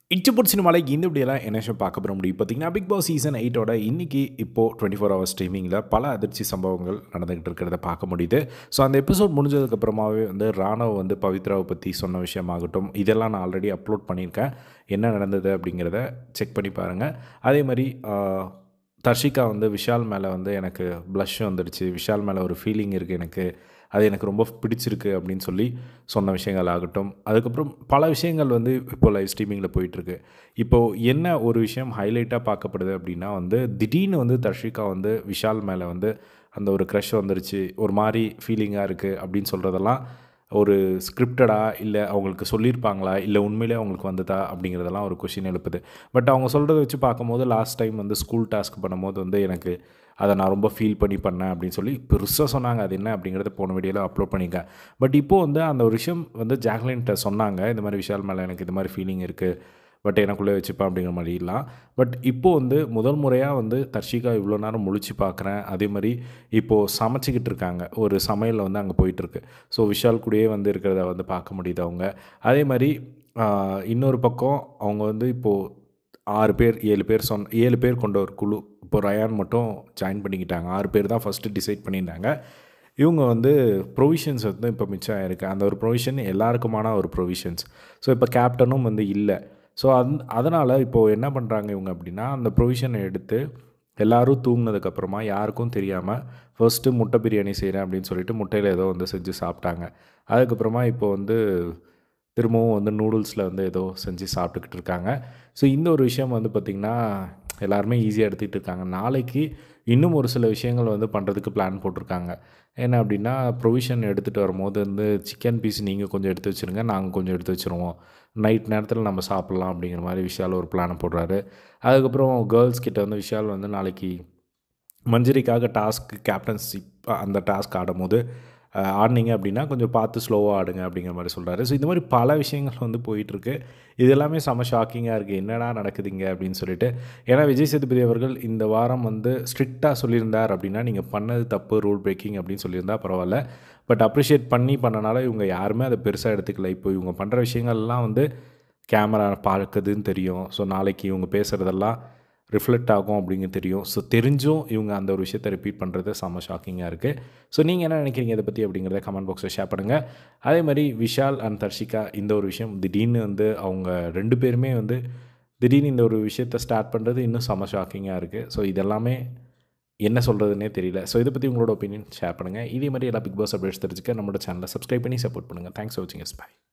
இச்சப்பூர் சினிமாவில் இந்த இப்படியெல்லாம் என்ன விஷயம் பார்க்க போகிற முடியும் பார்த்தீங்கன்னா பிக் பாஸ் சீசன் எயிட்டோட இன்றைக்கி இப்போது டுவெண்ட்டி ஃபோர் ஹவர்ஸ் ஸ்ட்ரீமிங்கில் பல அதிர்ச்சி சம்பவங்கள் நடந்துகிட்டு இருக்கிறத பார்க்க முடியுது ஸோ அந்த எபிசோட் முடிஞ்சதுக்கப்புறமாவே வந்து ராணவ் வந்து பவித்ராவை பற்றி சொன்ன விஷயமாகட்டும் இதெல்லாம் நான் ஆல்ரெடி அப்லோட் பண்ணியிருக்கேன் என்ன நடந்தது அப்படிங்கிறத செக் பண்ணி பாருங்கள் அதே மாதிரி ஆஹ், தர்ஷிகா வந்து விஷால் மேலே வந்து எனக்கு ப்ளஷ் வந்துடுச்சு விஷால் மேலே ஒரு ஃபீலிங் இருக்குது எனக்கு அது எனக்கு ரொம்ப பிடிச்சிருக்கு அப்படின்னு சொல்லி சொன்ன விஷயங்கள் ஆகட்டும் அதுக்கப்புறம் பல விஷயங்கள் வந்து இப்போ லைவ் ஸ்ட்ரீமிங்கில் போயிட்டுருக்கு இப்போது என்ன ஒரு விஷயம் ஹைலைட்டாக பார்க்கப்படுது அப்படின்னா வந்து திடீர்னு வந்து தர்ஷிகா வந்து விஷால் மேலே வந்து அந்த ஒரு க்ரஷ் வந்துருச்சு ஒரு மாதிரி ஃபீலிங்காக இருக்குது அப்படின்னு சொல்கிறதெல்லாம் ஒரு ஸ்கிரிப்டடா இல்லை அவங்களுக்கு சொல்லியிருப்பாங்களா இல்லை உண்மையிலே அவங்களுக்கு வந்ததா அப்படிங்கிறதெல்லாம் ஒரு கொஷின் எழுப்புது பட் அவங்க சொல்கிறத வச்சு பார்க்கும்போது லாஸ்ட் டைம் வந்து ஸ்கூல் டாஸ்க் பண்ணும்போது வந்து எனக்கு அதை நான் ரொம்ப ஃபீல் பண்ணி பண்ணேன் அப்படின்னு சொல்லி பெருசாக சொன்னாங்க அது என்ன அப்படிங்கிறத போன வீடியோவில் அப்லோட் பண்ணியிருக்கேன் பட் இப்போது வந்து அந்த ஒரு விஷயம் வந்து ஜாக்லின்கிட்ட சொன்னாங்க இந்த மாதிரி விஷால் மேலே எனக்கு இது மாதிரி ஃபீலிங் இருக்குது பட் எனக்குள்ளே வச்சுப்பேன் அப்படிங்கிற மாதிரிலாம் பட் இப்போது வந்து முதல் முறையாக வந்து தர்ஷிகா இவ்வளோ நேரம் முழிச்சு பார்க்குறேன் அதே மாதிரி இப்போது சமைச்சிக்கிட்டு இருக்காங்க ஒரு சமையலில் வந்து அங்கே போயிட்டுருக்கு ஸோ விஷால் கூடயே வந்து இருக்கிறத வந்து பார்க்க முடியுது அவங்க அதே மாதிரி ஆஹ், இன்னொரு பக்கம் அவங்க வந்து இப்போது ஆறு பேர் ஏழு பேர் சொன்ன ஏழு பேர் கொண்ட ஒரு குழு இப்போ ரயான் மட்டும் ஜாயின் பண்ணிக்கிட்டாங்க ஆறு பேர் தான் ஃபஸ்ட்டு டிசைட் பண்ணியிருந்தாங்க இவங்க வந்து ப்ரொவிஷன்ஸ் வந்து இப்போ மிச்சம் ஆயிருக்கு அந்த ஒரு ப்ரொவிஷன் எல்லாருக்குமான ஒரு ப்ரொவிஷன்ஸ் ஸோ இப்போ கேப்டனும் வந்து இல்லை ஸோ அந் அதனால் இப்போது என்ன பண்ணுறாங்க இவங்க அப்படின்னா அந்த ப்ரொவிஷனை எடுத்து எல்லாரும் தூங்கினதுக்கப்புறமா யாருக்கும் தெரியாமல் ஃபர்ஸ்ட்டு முட்டை பிரியாணி செய்கிறேன் அப்படின்னு சொல்லிட்டு முட்டையில் ஏதோ வந்து செஞ்சு சாப்பிட்டாங்க அதுக்கப்புறமா இப்போ வந்து திரும்பவும் வந்து நூடுல்ஸில் வந்து ஏதோ செஞ்சு சாப்பிட்டுக்கிட்டு இருக்காங்க ஸோ இந்த ஒரு விஷயம் வந்து பார்த்திங்கன்னா எல்லாருமே ஈஸியாக எடுத்துக்கிட்டு இருக்காங்க நாளைக்கு இன்னும் ஒரு சில விஷயங்கள் வந்து பண்ணுறதுக்கு பிளான் போட்டிருக்காங்க என்ன அப்படின்னா ப்ரொவிஷன் எடுத்துகிட்டு வரும்போது வந்து சிக்கன் பீஸ் நீங்கள் கொஞ்சம் எடுத்து வச்சுருங்க நாங்கள் கொஞ்சம் எடுத்து வச்சுருவோம் நைட் நேரத்தில் நம்ம சாப்பிட்லாம் அப்படிங்கிற மாதிரி விஷால் ஒரு பிளானை போடுறாரு அதுக்கப்புறம் கேர்ள்ஸ் கிட்ட வந்து விஷால் வந்து நாளைக்கு மஞ்சரிக்காக டாஸ்க் கேப்டன்ஷிப் அந்த டாஸ்க் ஆடும்போது அஹ், ஆடினீங்க அப்படின்னா கொஞ்சம் பார்த்து ஸ்லோவாக ஆடுங்க அப்படிங்கிற மாதிரி சொல்கிறாரு ஸோ இந்த மாதிரி பல விஷயங்கள் வந்து போயிட்டுருக்கு இது எல்லாமே செம ஷாக்கிங்காக இருக்குது என்னடா நடக்குதுங்க அப்படின்னு சொல்லிட்டு ஏன்னா விஜய் சேதுபதி அவர்கள் இந்த வாரம் வந்து ஸ்ட்ரிக்டாக சொல்லியிருந்தார் அப்படின்னா நீங்கள் பண்ணது தப்பு ரூல் பிரேக்கிங் அப்படின்னு சொல்லியிருந்தா பரவாயில்ல பட் அப்ரிஷியேட் பண்ணி பண்ணனால இவங்க யாருமே அதை பெருசாக எடுத்துக்கல இப்போ இவங்க பண்ணுற விஷயங்கள்லாம் வந்து கேமரா பார்க்குதுன்னு தெரியும் ஸோ நாளைக்கு இவங்க பேசுகிறதெல்லாம் ரிஃப்ளெக்ட் ஆகும் அப்படிங்க தெரியும் ஸோ தெரிஞ்சும் இவங்க அந்த ஒரு விஷயத்தை ரிப்பீட் பண்ணுறது செம்ம ஷாக்கிங்காக இருக்குது ஸோ நீங்கள் என்ன நினைக்கிறீங்க இதை பற்றி அப்படிங்கிறத கமெண்ட் பாக்ஸில் ஷேர் பண்ணுங்கள் அதே மாதிரி விஷால் அண்ட் தர்ஷிகா இந்த ஒரு விஷயம் திடீர்னு வந்து அவங்க ரெண்டு பேருமே வந்து திடீர்னு இந்த ஒரு விஷயத்தை ஸ்டார்ட் பண்ணுறது இன்னும் செம்ம ஷாக்கிங்காக இருக்குது ஸோ இதெல்லாமே என்ன சொல்கிறதுனே தெரியல ஸோ இதை பற்றி உங்களோட ஒப்பீனியன் ஷேர் பண்ணுங்கள் இதே மாதிரி எல்லா பிக் பாஸ் அப்டேட்ஸ் தெரிஞ்சுக்க நம்மளோட சேனலை சப்ஸ்கிரைப் பண்ணி சப்போர்ட் பண்ணுங்கள் தேங்க்ஸ் ஃபார் வாட்சிங் எஸ் பை